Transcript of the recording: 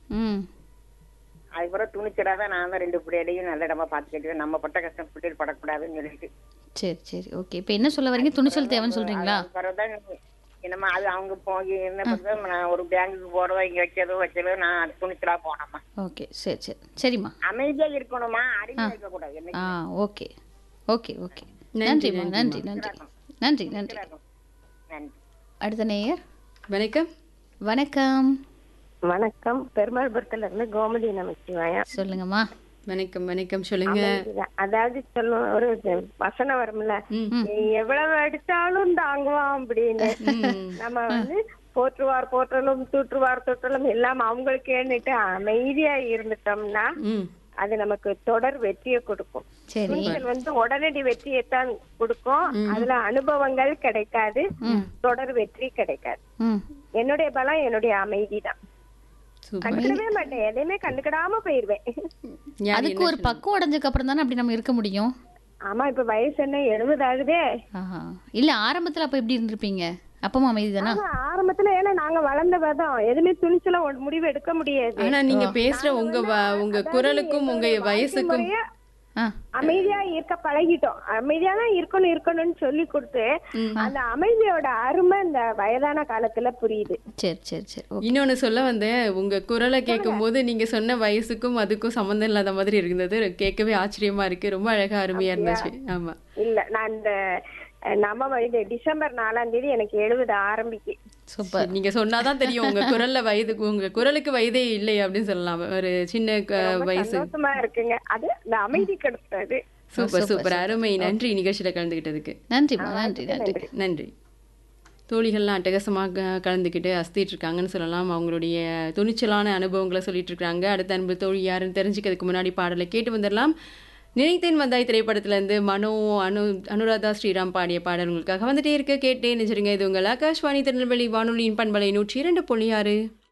ம் அதுக்கப்புறம் துணிச்சலாக தான் நான் தான் ரெண்டு பிள்ளைகளையும் நல்ல இடமா பார்த்து கட்டுவேன் நம்ம பட்ட கஷ்டம் பிள்ளைகள் படக்கூடாதுன்னு சொல்லிட்டு சரி சரி ஓகே இப்போ என்ன சொல்ல வரீங்க துணிச்சல் தேவைன்னு சொல்றீங்களா பிறகுதான் என்னம்மா அது அவங்க போய் என்ன பண்ணுறது நான் ஒரு பேங்குக்கு போறதோ இங்க வைக்கிறதோ வைக்கிறதோ நான் அது துணிச்சலா போனோம்மா ஓகே சரி சரி சரிம்மா அமைதியா இருக்கணுமா அறிவு இருக்க கூடாது என்ன ஆ ஓகே ஓகே ஓகே நன்றிம்மா நன்றி நன்றி நன்றி நன்றி நன்றி அடுத்த நேயர் வணக்கம் வணக்கம் வணக்கம் பெருமாள்புரத்துல இருந்து கோமதி நமச்சிவாயம் சொல்லுங்கம்மா வணக்கம் வணக்கம் சொல்லுங்க அதாவது சொல்லும் ஒரு வசனம் வரும்ல நீ எவ்வளவு அடிச்சாலும் தாங்குவான் அப்படின்னு நம்ம வந்து போற்றுவார் போற்றலும் தூற்றுவார் தொற்றலும் எல்லாம் அவங்களுக்கேன்னுட்டு அமைதியா இருந்துட்டோம்னா ம் அது நமக்கு தொடர் வெற்றியை கொடுக்கும் சரி துணிச்சல் வந்து உடனடி வெற்றியைத்தான் கொடுக்கும் அதுல அனுபவங்கள் கிடைக்காது தொடர் வெற்றி கிடைக்காது ம் என்னுடைய பலம் என்னுடைய அமைதி தான் சூப்பர் கண்டுக்கவே மாட்டேன் எதையுமே கண்டுக்கிடாம போயிருவேன் யார் அதுக்கு ஒரு பக்குவம் அடைஞ்சதுக்கு அப்புறம் தானே அப்படி நம்ம இருக்க முடியும் ஆமா இப்ப வயசு என்ன எழுபது ஆகுதே ஆஹா இல்ல ஆரம்பத்துல அப்ப எப்படி இருந்திருப்பீங்க அப்பவும் அமைதி தானா ஆமா, ஆரம்பத்துல ஏன்னா நாங்க வளர்ந்த விதம் எதுவுமே துணிச்சல ஒரு முடிவு எடுக்க முடியாது ஆனா நீங்க பேசுற உங்க வ- உங்க குரலுக்கும் உங்க வயசுக்கும் முறைய ஆ அமைதியா இருக்க பழகிட்டோம் அமைதியா தான் இருக்கணும் இருக்கணும்னு சொல்லி கொடுத்து அந்த அமைதியோட அருமை இந்த வயதான காலத்துல புரியுது சரி சரி சரி ஓகே இன்னொன்னு சொல்ல வந்தேன் உங்க குரலை கேட்கும்போது நீங்க சொன்ன வயசுக்கும் அதுக்கும் சம்மந்தம் இல்லாத மாதிரி இருந்தது கேட்கவே ஆச்சரியமா இருக்கு ரொம்ப அழகா அருமையா இருந்துச்சு ஆமா இல்ல நான் இந்த அஹ், நம்ம இது டிசம்பர் நாலாம் தேதி எனக்கு எழுபது ஆரம்பிக்கு சூப்பர் நீங்க சொன்னாதான் தெரியும் உங்க குரல்ல வயதுக்கு உங்க குரலுக்கு வயதே இல்லை அப்படின்னு சொல்லலாம் ஒரு சின்ன க- வயசு சந்தோஷமா இருக்குங்க அது இந்த அமைதி கொடுத்தது சூப்பர் சூப்பர் அருமை நன்றி நிகழ்ச்சியில கலந்துகிட்டதுக்கு நன்றிம்மா நன்றி நன்றி நன்றி தோழிகள்லாம் அட்டகாசமாக கலந்துக்கிட்டு அஸ்திட்டு இருக்காங்கன்னு சொல்லலாம் அவங்களுடைய துணிச்சலான அனுபவங்களை சொல்லிட்டு இருக்காங்க அடுத்த அன்பு தோழி யாருன்னு தெரிஞ்சுக்கிறதுக்கு முன்னாடி பாடலை கேட்டு வந்துடலாம் நினைத்தேன் வந்தாய் திரைப்படத்திலேருந்து மனோ அனு அனுராதா ஸ்ரீராம் பாடிய பாடல் உங்களுக்காக வந்துட்டே இருக்க கேட்டே நினைச்சிருங்க இது உங்கள் ஆகாஷ்வாணி திருநெல்வேலி வானொலியின் பண்பலை நூற்றி இரண்டு புள்ளி ஆறு